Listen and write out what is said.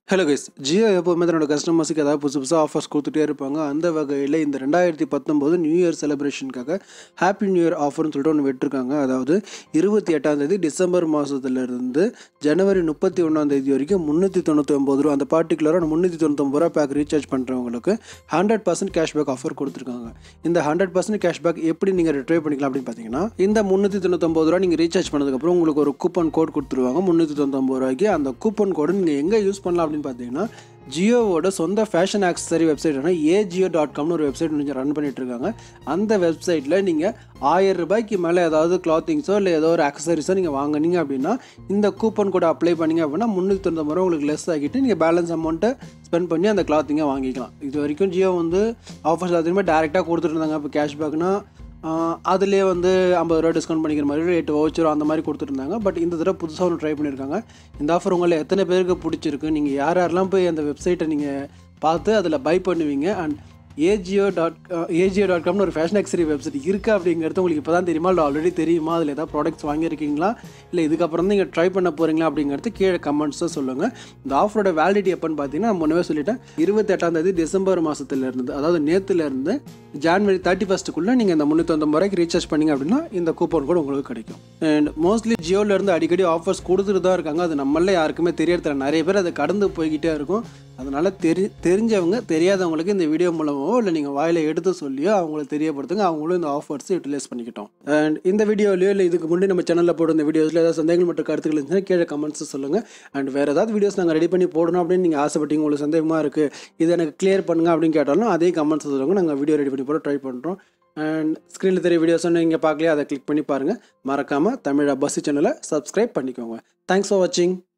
hello guys Jio எப்போவுமே தன்னோட கஸ்டமர்ஸுக்கு ஏதாவது புதுசு புதுசாக ஆஃபர்ஸ் கொடுத்துட்டே இருப்பாங்க அந்த வகையில் இந்த ரெண்டாயிரத்தி பத்தொம்போது நியூ இயர் செலிப்ரேஷனுக்காக ஹாப்பி நியூ இயர் ஆஃபர்னு சொல்லிட்டு ஒன்று விட்டுருக்காங்க அதாவது இருபத்தி எட்டாம் தேதி டிசம்பர் மாதத்துலேருந்து ஜனவரி முப்பத்தி ஒன்றாம் தேதி வரைக்கும் முந்நூற்றி தொண்ணூற்றி ஒம்பது ரூபா அந்த பார்ட்டிகுலராக முந்நூற்றி தொண்ணூத்தொம்பது ரூபா பேக் ரீசார்ஜ் பண்ணுறவங்களுக்கு ஹண்ட்ரட் பர்சன்ட் கேஷ்பேக் ஆஃபர் கொடுத்துருக்காங்க இந்த ஹண்ட்ரட் பர்சன்ட் கேஷ்பேக் எப்படி நீங்கள் ரிட்ரை பண்ணிக்கலாம் அப்படின்னு பார்த்தீங்கன்னா இந்த முந்நூற்றி தொண்ணூத்தொம்பது ரூபா நீங்கள் ரீசார்ஜ் பண்ணதுக்கப்புறம் உங்களுக்கு ஒரு கூப்பன் கோட் கொடுத்துருவாங்க முந்நூற்றி தொண்ணூத்தொம்பது ரூபாய்க்கு அந்த கூப்பன் கோடு நீங்கள் எங்கே யூஸ் பண்ணலாம் அப்படின்னு பார்த்தீங்கன்னா ஜியோவோட சொந்த ஃபேஷன் ஆக்சசரி வெப்சைட்டான ஏஜியோ டாட் காம்னு ஒரு வெப்சைட் நீங்கள் ரன் பண்ணிட்டு இருக்காங்க அந்த வெப்சைட்டில் நீங்கள் ஆயிரம் ரூபாய்க்கு மேலே ஏதாவது கிளாத்திங்ஸோ இல்லை ஏதோ ஒரு ஆக்சசரிஸோ நீங்கள் வாங்குனீங்க அப்படின்னா இந்த கூப்பன் கூட அப்ளை பண்ணீங்க அப்படின்னா முந்நூற்றி தொண்ணூறு ரூபா உங்களுக்கு லெஸ் ஆகிட்டு நீங்கள் பேலன்ஸ் அமௌண்ட்டை ஸ்பெண்ட் பண்ணி அந்த கிளாத்திங்கை வாங்கிக்கலாம் இது வரைக்கும் ஜியோ வந்து ஆஃபர்ஸ் எல்லாத்தையுமே டேரெக்டாக கொடுத்துட்டு இருந்தாங்க இப்போ கேஷ்பேக்னா அதுலேயே வந்து ஐம்பது ரூபா டிஸ்கவுண்ட் பண்ணிக்கிற மாதிரி எட்டு வவுச்சர் அந்த மாதிரி கொடுத்துருந்தாங்க பட் இந்த தடவை புதுசாக ஒன்று ட்ரை பண்ணியிருக்காங்க இந்த ஆஃபர் உங்களை எத்தனை பேருக்கு பிடிச்சிருக்கு நீங்கள் யார் யாரெல்லாம் போய் அந்த வெப்சைட்டை நீங்கள் பார்த்து அதில் பை பண்ணுவீங்க and AJIO dot AJIO dot காம்னு ஒரு ஃபேஷன் ஆக்சரி வெப்சைட் இருக்குது அப்படிங்கிறது உங்களுக்கு இப்போ தான் தெரியுமா இல்லை ஆல்ரெடி தெரியுமா அதில் ஏதாவது ப்ராடக்ட்ஸ் வாங்கியிருக்கீங்களா இல்லை இதுக்கப்புறம் தான் நீங்கள் ட்ரை பண்ண போகிறீங்களா அப்படிங்கிறது கீழே கமெண்ட்ஸை சொல்லுங்கள் இந்த ஆஃபரோட வேலிடிட்டி எப்போன்னு பார்த்தீங்கன்னா நான் முன்னவே சொல்லிட்டேன் இருபத்தெட்டாம் தேதி டிசம்பர் மாதத்துலேருந்து அதாவது நேற்றுலேருந்து ஜான்வரி தேர்ட்டி ஃபஸ்ட்டுக்குள்ளே நீங்கள் இந்த முந்நூற்றம்பது ரூபாய்க்கு ரீசார்ஜ் பண்ணிங்க அப்படின்னா இந்த கூப்பன் கூட உங்களுக்கு கிடைக்கும் அண்ட் மோஸ்ட்லி ஜியோலேருந்து அடிக்கடி ஆஃபர்ஸ் கொடுத்துட்டு தான் இருக்காங்க அது நம்மளே யாருக்குமே தெரியறதில்ல நிறைய பேர் அதை கடந்து போய்கிட்டே இருக்கும் அதனால் தெரி தெரிஞ்சவங்க தெரியாதவங்களுக்கு இந்த வீடியோ மூலமாவோ இல்லை நீங்கள் வாயில் எடுத்து சொல்லியோ அவங்களுக்கு தெரியப்படுத்துங்க அவங்களும் இந்த ஆஃபர்ஸ் யூட்டிலைஸ் பண்ணிக்கிட்டோம் அண்ட் இந்த வீடியோலையோ இல்லை இதுக்கு முன்னாடி நம்ம சேனலில் போடுற இந்த வீடியோஸில் ஏதாவது சந்தேகங்கள் மற்றும் கருத்துக்கள் இருந்துச்சுன்னா கீழே கமெண்ட்ஸ் சொல்லுங்கள் அண்ட் வேறு ஏதாவது வீடியோஸ் நாங்கள் ரெடி பண்ணி போடணும் அப்படின்னு நீங்கள் ஆசைப்பட்டீங்க உங்களுக்கு சந்தேகமாக இருக்குது இதை எனக்கு கிளியர் பண்ணுங்க அப்படின்னு கேட்டாலும் அதே கமெண்ட்ஸ் சொல்லுங்கள் நாங்கள் வீடியோ ரெடி பண்ணி போட ட்ரை பண்ணுறோம் அண்ட் ஸ்க்ரீனில் தெரிய வீடியோஸ் நீங்கள் பார்க்கலையே அதை கிளிக் பண்ணி பாருங்கள் மறக்காமல் தமிழ் பஸ் சேனலை சப்ஸ்கிரைப் பண்ணிக்கோங்க தேங்க்ஸ் ஃபார் வாட்சிங்